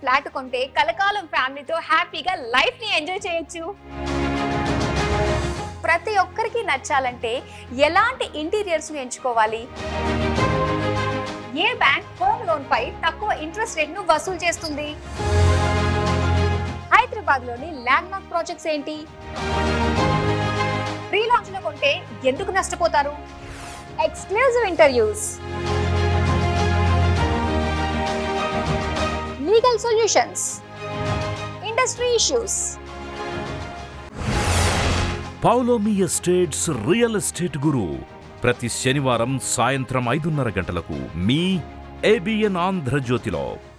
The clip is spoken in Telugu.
ఫ్లాట్ కొంటే కలకాలం ఫ్యామిలీతో హ్యాపీగా లైఫ్ ని ఎంజాయ్ చేయొచ్చు ప్రతి ఒక్కరికి నచ్చాలంటే ఎలాంటి ఇంటీరియర్స్ ను ఎంచుకోవాలి ఏ బ్యాంక్ హోమ్ లోన్ పై తక్కువ ఇంట్రెస్ట్ రేట్ ను వసూలు చేస్తుంది హైదరాబాద్ లోని ల్యాండ్ మార్క్ ప్రాజెక్ట్స్ ఏంటి ప్రీ లాంచ్ లో కొంటే ఎందుకు నష్టపోతారు exclusive interviews legal solutions industry issues Paulomi estates real estate guru ప్రతి శనివారం సాయంత్రం ఐదున్నర గంటలకు మీ ఏబిఎన్ ఆంధ్రజ్యోతిలో